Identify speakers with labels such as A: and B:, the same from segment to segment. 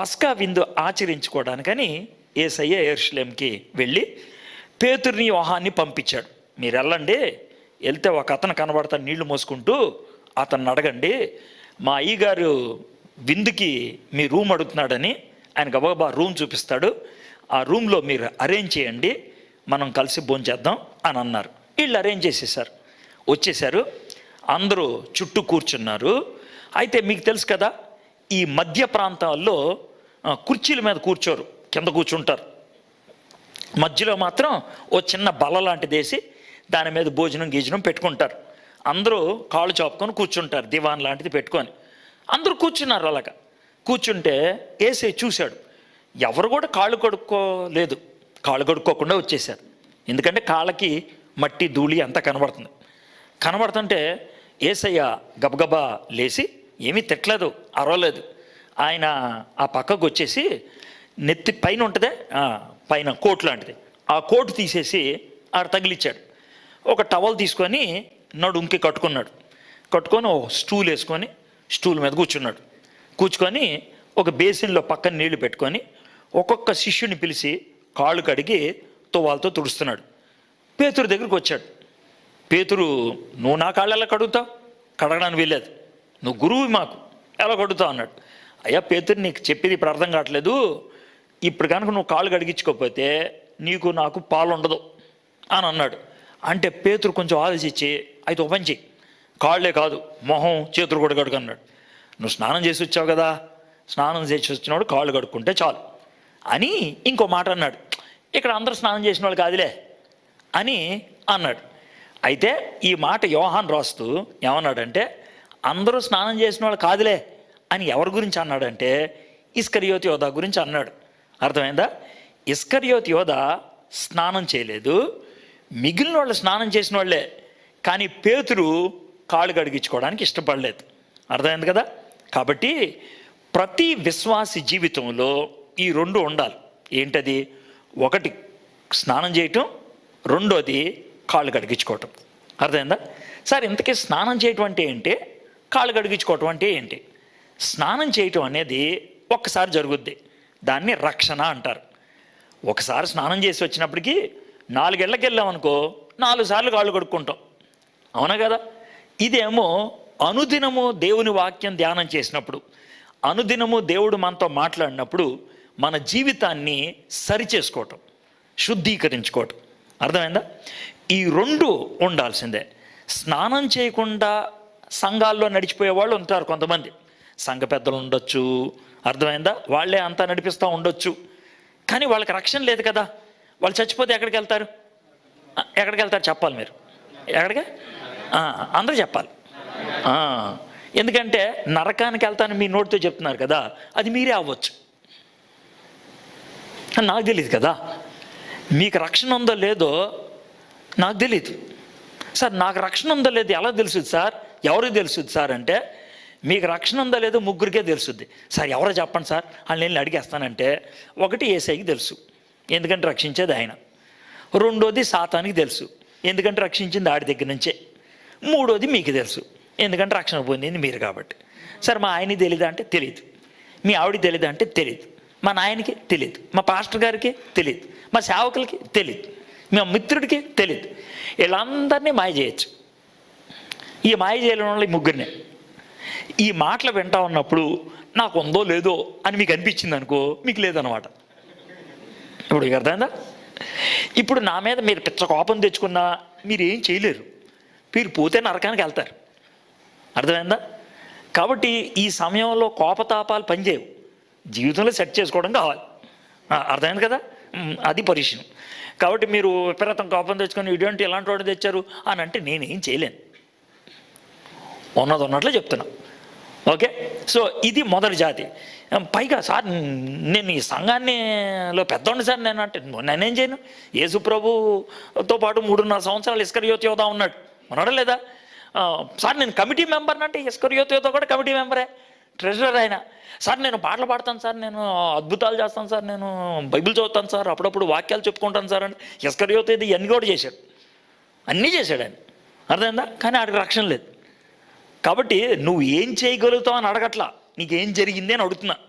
A: పస్కా విందు ఆచరించుకోవడానికని ఏసయ్య ఎరుషులేంకి వెళ్ళి పేతుర్ని యోహాన్ని పంపించాడు మీరు వెళ్ళండి వెళ్తే ఒక అతను కనబడతాడు నీళ్లు మోసుకుంటూ అతన్ని అడగండి మా అయ్యగారు విందుకి మీ రూమ్ అడుగుతున్నాడని ఆయన గబగబా రూమ్ చూపిస్తాడు ఆ రూమ్లో మీరు అరేంజ్ చేయండి మనం కలిసి భోంచేద్దాం అని అన్నారు వీళ్ళు అరేంజ్ చేసేసారు వచ్చేసారు అందరూ చుట్టూ కూర్చున్నారు అయితే మీకు తెలుసు కదా ఈ మధ్య ప్రాంతాల్లో ఆ, కుర్చీల మీద కూర్చోరు కింద కూర్చుంటారు మధ్యలో మాత్రం ఓ చిన్న బల్ల లాంటిది వేసి దాని మీద భోజనం గీజనం పెట్టుకుంటారు అందరూ కాళ్ళు చాపుకొని కూర్చుంటారు దివాన్ లాంటిది పెట్టుకొని అందరూ కూర్చున్నారు అలాగా కూర్చుంటే ఏసే చూశాడు ఎవరు కూడా కాళ్ళు కడుక్కోలేదు కాళ్ళు కడుక్కోకుండా వచ్చేసారు ఎందుకంటే కాళ్ళకి మట్టి ధూళి అంతా కనబడుతుంది కనబడుతుంటే ఏసయ్య గబగబా లేచి ఏమీ తిట్టలేదు అరవలేదు ఆయన ఆ పక్కకు వచ్చేసి నెత్తి పైన ఉంటుందే ఆ, పైన కోట్ లాంటిది ఆ కోటు తీసేసి ఆడ తగిలిచ్చాడు ఒక టవల్ తీసుకొని నడుంకి కట్టుకున్నాడు కట్టుకొని ఓ స్టూల్ వేసుకొని స్టూల్ మీద కూర్చున్నాడు కూర్చుకొని ఒక బేసిన్లో పక్కన నీళ్లు పెట్టుకొని ఒక్కొక్క శిష్యుని పిలిచి కాళ్ళు కడిగి తువాలతో తుడుస్తున్నాడు పేతురు దగ్గరికి వచ్చాడు పేతురు నువ్వు నా కాళ్ళు ఎలా కడుగుతావు కడగడానికి వీల్లేదు నువ్వు గురువు మాకు ఎలా కడుగుతావు అన్నాడు అయ్యా పేతురు నీకు చెప్పేది ఇప్పుడు అర్థం కావట్లేదు ఇప్పుడు కనుక నువ్వు కాళ్ళు కడిగించుకోకపోతే నీకు నాకు పాలు ఉండదు అని అన్నాడు అంటే పేతురు కొంచెం ఆలోచించి అయితే ఒక పని చెయ్యి కాళ్ళే కాదు మొహం చేతులు కూడా కడుగు అన్నాడు నువ్వు స్నానం చేసి వచ్చావు కదా స్నానం చేసి వచ్చినవాడు కాళ్ళు కడుక్కుంటే చాలు అని ఇంకో మాట అన్నాడు ఇక్కడ అందరూ స్నానం చేసిన వాళ్ళు కాదులే అని అన్నాడు అయితే ఈ మాట యోహాన్ రాస్తూ ఏమన్నాడంటే అందరూ స్నానం చేసిన వాళ్ళు కాదులే అని ఎవరి గురించి అన్నాడంటే ఇస్కరియోతి యోధ గురించి అన్నాడు అర్థమైందా ఇస్కరియోతి యోధ స్నానం చేయలేదు మిగిలిన వాళ్ళు స్నానం చేసిన వాళ్ళే కానీ పేతురు కాళ్ళు కడిగించుకోవడానికి ఇష్టపడలేదు అర్థమైంది కదా కాబట్టి ప్రతి విశ్వాసి జీవితంలో ఈ రెండు ఉండాలి ఏంటది ఒకటి స్నానం చేయటం రెండోది కాళ్ళు కడిగించుకోవటం అర్థమైందా సార్ ఇంతకీ స్నానం చేయటం అంటే ఏంటి కాళ్ళు కడిగించుకోవటం అంటే ఏంటి స్నానం చేయటం అనేది ఒక్కసారి జరుగుద్ది దాన్ని రక్షణ అంటారు ఒకసారి స్నానం చేసి వచ్చినప్పటికీ నాలుగేళ్లకి వెళ్ళామనుకో నాలుగు సార్లు కాళ్ళు కడుక్కుంటాం అవునా కదా ఇదేమో అనుదినము దేవుని వాక్యం ధ్యానం చేసినప్పుడు అనుదినము దేవుడు మనతో మాట్లాడినప్పుడు మన జీవితాన్ని సరిచేసుకోవటం శుద్ధీకరించుకోవటం అర్థమైందా ఈ రెండు ఉండాల్సిందే స్నానం చేయకుండా సంఘాల్లో నడిచిపోయే వాళ్ళు ఉంటారు కొంతమంది సంఘ పెద్దలు ఉండొచ్చు అర్థమైందా వాళ్ళే అంతా నడిపిస్తూ ఉండొచ్చు కానీ వాళ్ళకి రక్షణ లేదు కదా వాళ్ళు చచ్చిపోతే ఎక్కడికి వెళ్తారు ఆ, ఎక్కడికి వెళ్తారు చెప్పాలి మీరు ఎక్కడికి ఆ, అందరూ చెప్పాలి ఆ, ఎందుకంటే నరకానికి వెళ్తాను మీ నోటితో చెప్తున్నారు కదా అది మీరే అవ్వచ్చు నాకు తెలియదు కదా మీకు రక్షణ ఉందో లేదో నాకు తెలియదు సార్ నాకు రక్షణ ఉందో లేదో ఎలా తెలుసుద్ది సార్ ఎవరికి తెలుసుద్ది సార్ అంటే మీకు రక్షణ ఉందో లేదో ముగ్గురికే తెలుసుద్ది సార్ ఎవరో చెప్పండి సార్ అని నేను అడిగేస్తానంటే ఒకటి ఏసైకి తెలుసు ఎందుకంటే రక్షించేది ఆయన రెండోది సాతానికి తెలుసు ఎందుకంటే రక్షించింది ఆడి దగ్గర నుంచే మూడోది మీకు తెలుసు ఎందుకంటే రక్షణ పొందింది మీరు కాబట్టి సార్ మా ఆయనకి తెలీదా అంటే తెలియదు మీ ఆవిడకి తెలీదా అంటే తెలియదు మా నాయనకి తెలియదు మా పాస్టర్ గారికి తెలియదు మా సేవకులకి తెలియదు మా మిత్రుడికి తెలియదు వీళ్ళందరినీ మాయ చేయొచ్చు ఈ మాయ చేయడం వల్ల ఈ ముగ్గురినే ఈ మాటలు వింటా ఉన్నప్పుడు నాకు ఉందో లేదో అని మీకు అనిపించింది అనుకో మీకు లేదనమాట ఇప్పుడు మీకు అర్థమైందా ఇప్పుడు నా మీద మీరు పిచ్చ కోపం తెచ్చుకున్నా మీరు ఏం చేయలేరు మీరు పోతే నరకానికి వెళ్తారు అర్థమైందా కాబట్టి ఈ సమయంలో కోపతాపాలు పనిచేయవు జీవితంలో సెట్ చేసుకోవడం కావాలి ఆ, అర్థమైంది కదా ఉమ్, అది పరిచయం కాబట్టి మీరు విపరీతం కోపం తెచ్చుకొని ఇటువంటి ఇలాంటి వాడు తెచ్చారు అని అంటే నేనేం చేయలేను ఉన్నది ఉన్నట్లు చెప్తున్నా ఓకే సో ఇది మొదటి జాతి పైగా సార్ నేను ఈ సంఘాన్నిలో పెద్దోండి సార్ నేను అంటే నేనేం చేయను యేసు ప్రభుతో పాటు మూడున్నర సంవత్సరాలు ఇస్కర్ యోత్ యోధా ఉన్నాడు ఉన్నాడా లేదా ఆ, సార్ నేను కమిటీ మెంబర్ని అంటే ఇస్కర్ యోత్ యోధా కూడా కమిటీ మెంబరే ట్రెజరర్ ఆయన సార్ నేను పాటలు పాడతాను సార్ నేను అద్భుతాలు చేస్తాను సార్ నేను బైబిల్ చదువుతాను సార్ అప్పుడప్పుడు వాక్యాలు చెప్పుకుంటాను సార్ అంటే ఇస్కర్ యోత్ ఇది ఇవన్నీ కూడా చేశాడు అన్నీ చేశాడు ఆయన అర్థమైందా కానీ ఆడికి రక్షణ లేదు కాబట్టి నువ్వు ఏం చేయగలుగుతావు అని అడగట్లా నీకేం జరిగింది అని అడుగుతున్నా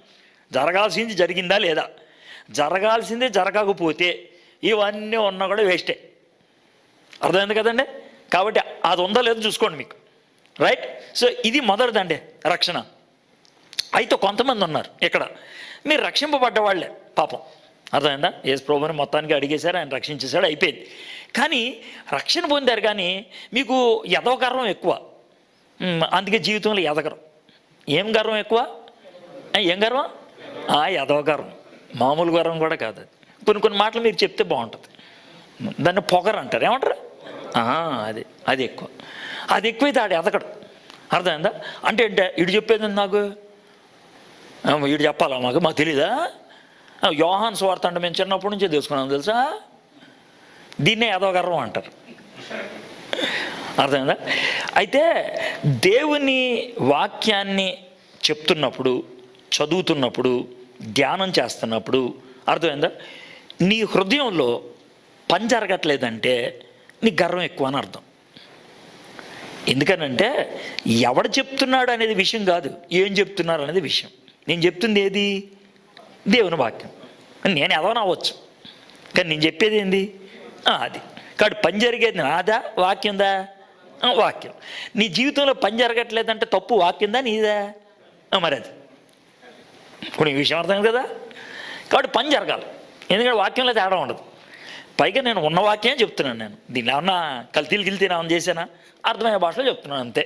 A: జరగాల్సింది జరిగిందా లేదా జరగాల్సిందే జరగకపోతే ఇవన్నీ ఉన్నా కూడా వేస్టే అర్థమైంది కదండి కాబట్టి అది ఉందా లేదో చూసుకోండి మీకు రైట్ సో ఇది మొదటిదండి రక్షణ అయితే కొంతమంది ఉన్నారు ఇక్కడ మీరు రక్షింపబడ్డ వాళ్ళే పాపం అర్థమైందా యేసు ప్రభుని మొత్తానికి అడిగేశారు ఆయన రక్షించేశాడు అయిపోయింది కానీ రక్షణ పొందారు కానీ మీకు ఎదవ గర్వం ఎక్కువ ఉమ్, అందుకే జీవితంలో ఎదగరు ఏం గర్వం ఎక్కువ ఆ, ఏం గర్వం ఆ ఎదవ గర్వం మామూలు గర్వం కూడా కాదు అది కొన్ని కొన్ని మాటలు మీరు చెప్తే బాగుంటుంది దాన్ని పొగరు అంటారు ఏమంటారు ఆ, అది అది ఎక్కువ అది ఎక్కువైతే ఆడు ఎదగడు అర్థమైందా అంటే అంటే ఇటు చెప్పేది ఏంది నాకు ఆ, వీడు చెప్పాలా మాకు మాకు తెలీదా ఆ, యోహాన్ స్వార్థ అంటే మేము చిన్నప్పటి నుంచే తెలుసుకున్నాం తెలుసా దీన్నే ఏదో గర్వం అంటారు అర్థమైందా అయితే దేవుని వాక్యాన్ని చెప్తున్నప్పుడు చదువుతున్నప్పుడు ధ్యానం చేస్తున్నప్పుడు అర్థమైందా నీ హృదయంలో పని జరగట్లేదంటే నీ గర్వం ఎక్కువ అని అర్థం ఎందుకనంటే ఎవడు చెప్తున్నాడు అనేది విషయం కాదు ఏం చెప్తున్నారు అనేది విషయం నేను చెప్తుంది ఏది దేవుని వాక్యం నేను ఎవరైనా అవ్వచ్చు కానీ నేను చెప్పేది ఏంది ఆ, అది కాబట్టి పని జరిగేది నాదా వాక్యందా ఆ, వాక్యం నీ జీవితంలో పని జరగట్లేదంటే తప్పు వాక్యందా నీదా ఆ, మరి అది ఇప్పుడు ఈ విషయం అర్థం కదా కాబట్టి పని జరగాలి ఎందుకంటే వాక్యంలో తేడా ఉండదు పైగా నేను ఉన్న వాక్యం చెప్తున్నాను నేను దీన్ని ఏమన్నా కల్తీలు గిల్తీలు ఏమన్నా చేశానా అర్థమయ్యే భాషలో చెప్తున్నాను అంతే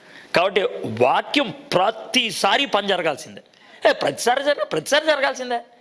A: కాబట్టి వాక్యం ప్రతిసారి పని జరగాల్సిందే ఏ ప్రతిసారి జరగ ప్రతిసారి జరగాల్సిందే